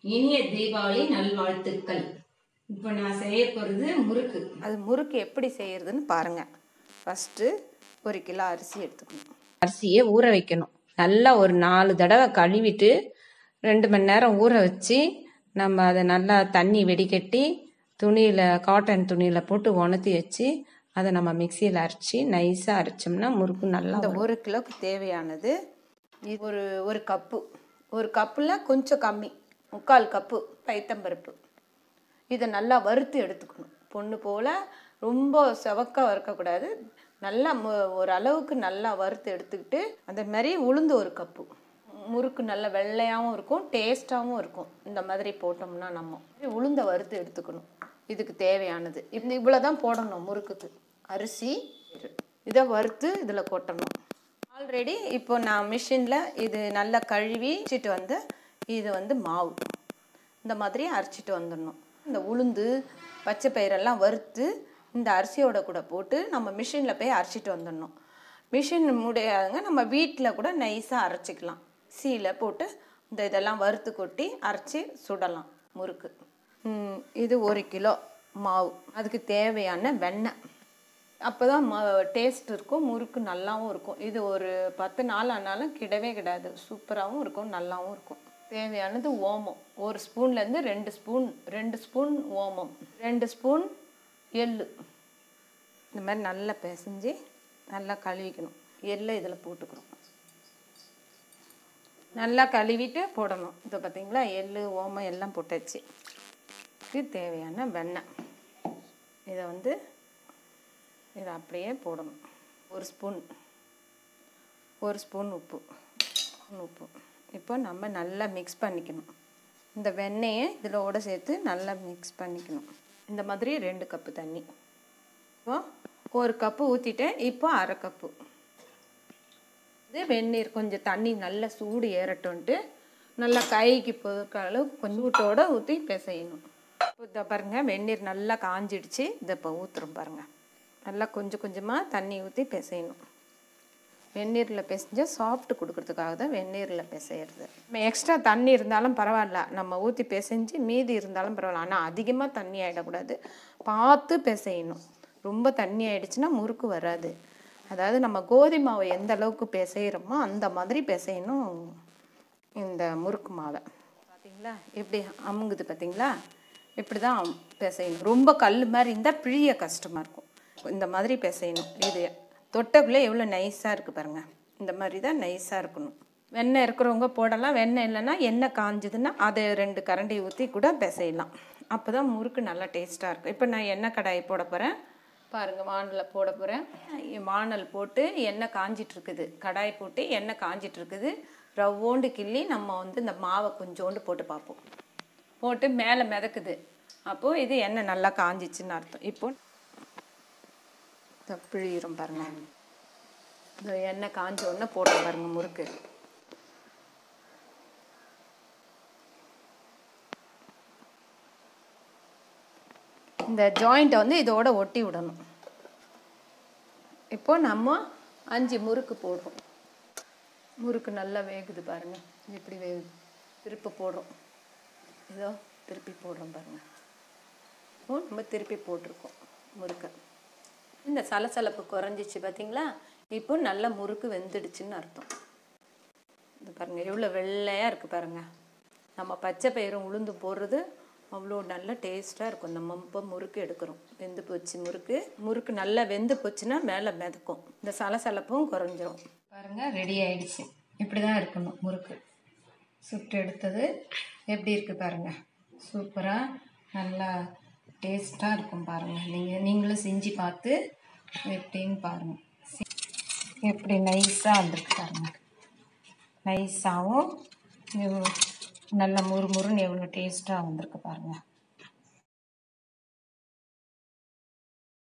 இனிய தீபாவளி நல்வாழ்த்துக்கள் இப்போ நான் செய்ய போகிறது முறுக்கு அது முறுக்கு எப்படி செய்யறதுன்னு பாருங்க ஃபஸ்ட்டு ஒரு கிலோ அரிசி எடுத்துக்கணும் அரிசியை ஊற வைக்கணும் நல்லா ஒரு நாலு தடவை கழுவிட்டு ரெண்டு மணி நேரம் ஊற வச்சு நம்ம அதை நல்லா தண்ணி வெடிகட்டி துணியில் காட்டன் துணியில் போட்டு உணர்த்தி வச்சு அதை நம்ம மிக்சியில் அரைச்சி நைஸாக அரைச்சோம்னா முறுக்கு நல்லா இந்த ஒரு கிலோக்கு தேவையானது இது ஒரு ஒரு கப்பு ஒரு கப்பில் கொஞ்சம் கம்மி முக்கால் கப்பு பைத்தம்பருப்பு இதை நல்லா வறுத்து எடுத்துக்கணும் பொண்ணு போல் ரொம்ப செவக்க வறுக்கக்கூடாது நல்லா மு ஒரு அளவுக்கு நல்லா வறுத்து எடுத்துக்கிட்டு அந்த மாதிரி உளுந்து ஒரு கப்பு முறுக்கு நல்ல வெள்ளையாகவும் இருக்கும் டேஸ்ட்டாகவும் இருக்கும் இந்த மாதிரி போட்டோம்னா நம்ம உளுந்தை வறுத்து எடுத்துக்கணும் இதுக்கு தேவையானது இந்த இவ்வளோ தான் போடணும் முறுக்குக்கு அரிசி இதை வறுத்து இதில் கொட்டணும் ஆல்ரெடி இப்போ நான் மிஷினில் இது நல்லா கழுவி வச்சுட்டு வந்து இது வந்து மாவு இந்த மாதிரி அரைச்சிட்டு வந்துடணும் இந்த உளுந்து பச்சை பயிரெல்லாம் வறுத்து இந்த அரிசியோட கூட போட்டு நம்ம மிஷினில் போய் அரைச்சிட்டு வந்துடணும் மிஷின் முடியாதுங்க நம்ம வீட்டில் கூட நைஸாக அரைச்சிக்கலாம் சீல போட்டு இந்த இதெல்லாம் வறுத்து கொட்டி அரைச்சி சுடலாம் முறுக்கு ம், இது ஒரு கிலோ மாவு அதுக்கு தேவையான வெண்ணெய் அப்போ தான் டேஸ்ட் இருக்கும் முறுக்கு நல்லாவும் இருக்கும் இது ஒரு பத்து நாள் ஆனாலும் கிடவே கிடாது சூப்பராகவும் இருக்கும் நல்லாவும் இருக்கும் தேவையானது ஓமம் ஒரு ஸ்பூன்லேருந்து ரெண்டு ஸ்பூன் ரெண்டு ஸ்பூன் ஓமம் ரெண்டு ஸ்பூன் எள்ளு இந்த மாதிரி நல்லா பிசைஞ்சு நல்லா கழுவிக்கணும் எள்ளை இதில் போட்டுக்கணும் நல்லா கழுவிட்டு போடணும் இதை பார்த்தீங்களா எள்ளு ஓமம் எல்லாம் போட்டாச்சு இதுக்கு தேவையான வெண்ணெய் இதை வந்து இதை அப்படியே போடணும் ஒரு ஸ்பூன் ஒரு ஸ்பூன் உப்பு ஸ்பூன் உப்பு இப்போ நம்ம நல்லா மிக்ஸ் பண்ணிக்கணும் இந்த வெண்ணெயை இதோட சேர்த்து நல்லா மிக்ஸ் பண்ணிக்கணும் இந்த மாதிரி ரெண்டு கப்பு தண்ணி இப்போ ஒரு கப்பு ஊற்றிட்டேன் இப்போ அரை கப்பு இது வெந்நீர் கொஞ்சம் தண்ணி நல்லா சூடு ஏறட்டும்ட்டு நல்லா கைக்கு பொதுக்கிற அளவுக்கு கொஞ்சம் சூட்டோட ஊற்றி பிசையணும் இப்போ இதை பாருங்கள் வெந்நீர் நல்லா காஞ்சிடுச்சு இதை இப்போ ஊற்றுறோம் பாருங்கள் நல்லா கொஞ்சம் கொஞ்சமாக தண்ணி ஊற்றி பிசையணும் வெந்நீரில் பிசைஞ்சால் சாஃப்ட் கொடுக்கறதுக்காக தான் வெந்நீரில் பிசையிறது நம்ம எக்ஸ்ட்ரா தண்ணி இருந்தாலும் பரவாயில்ல நம்ம ஊற்றி பிசைஞ்சு மீதி இருந்தாலும் பரவாயில்ல ஆனால் அதிகமாக தண்ணி ஆகிடக்கூடாது பார்த்து பிசையணும் ரொம்ப தண்ணி ஆயிடுச்சுன்னா முறுக்கு வராது அதாவது நம்ம கோதுமை மாவை எந்த அளவுக்கு பிசைகிறோமோ அந்த மாதிரி பிசையணும் இந்த முறுக்கு மாவை பார்த்தீங்களா எப்படி அமுங்குது பார்த்தீங்களா இப்படி தான் பிசையணும் ரொம்ப கல் மாதிரி இருந்தால் பிழிய கஷ்டமாக இருக்கும் இந்த மாதிரி பிசையணும் இது தொட்டக்குள்ளே எவ்வளோ நைஸாக இருக்குது பாருங்கள் இந்த மாதிரி தான் நைஸாக இருக்கணும் வெண்ணெய் இருக்கிறவங்க போடலாம் வெண்ணெய் இல்லைன்னா எண்ணெய் காஞ்சதுன்னா அதை ரெண்டு கரண்டி ஊற்றி கூட பிசையலாம் அப்போ தான் முறுக்கு நல்லா டேஸ்ட்டாக இருக்கும் இப்போ நான் எண்ணெய் கடாயை போட போகிறேன் பாருங்கள் வானலில் போட போகிறேன் வானல் போட்டு எண்ணெய் காஞ்சிட்டு இருக்குது கடாய் போட்டு எண்ணெய் காஞ்சிட்டு இருக்குது ரவ்வோண்டு கிள்ளி நம்ம வந்து இந்த மாவை கொஞ்சோண்டு போட்டு பார்ப்போம் போட்டு மேலே மிதக்குது அப்போது இது எண்ணெய் நல்லா காஞ்சிச்சுன்னு அர்த்தம் இப்போ பிழியிரும் பாருங்க இந்த எண்ணெய் காஞ்ச உடனே போடுறோம் பாருங்க முறுக்கு இந்த ஜாயிண்ட்டை வந்து இதோட ஒட்டி விடணும் இப்போ நம்ம அஞ்சு முறுக்கு போடுறோம் முறுக்கு நல்லா வேகுது பாருங்க எப்படி வேகுது திருப்பி போடுறோம் இதோ திருப்பி போடுறோம் பாருங்க இப்போ நம்ம திருப்பி போட்டிருக்கோம் முறுக்கை இந்த சலசலப்பு குறைஞ்சிச்சு பார்த்தீங்களா இப்போ நல்ல முறுக்கு வெந்துடுச்சுன்னு அர்த்தம் இது பாருங்க எவ்வளோ வெள்ளையாக இருக்குது பாருங்க நம்ம பச்சை பயிரும் உளுந்து போடுறது அவ்வளோ நல்ல டேஸ்ட்டாக இருக்கும் நம்ம இப்போ முறுக்கு எடுக்கிறோம் வெந்து போச்சு முறுக்கு முறுக்கு நல்லா வெந்து போச்சுன்னா மேலே மிதக்கும் இந்த சலசலப்பும் குறைஞ்சிரும் பாருங்க ரெடி ஆயிடுச்சு இப்படி தான் இருக்கணும் முறுக்கு சுட்டு எடுத்தது எப்படி இருக்குது பாருங்க சூப்பராக நல்லா டேஸ்ட்டாக இருக்கும் பாருங்கள் நீங்கள் நீங்களும் செஞ்சு பார்த்து எப்படின்னு பாருங்கள் எப்படி நைஸாக வந்திருக்கு பாருங்க நைஸாகவும் நல்ல முறுமுறுன்னு எவ்வளோ டேஸ்ட்டாக வந்திருக்கு பாருங்கள்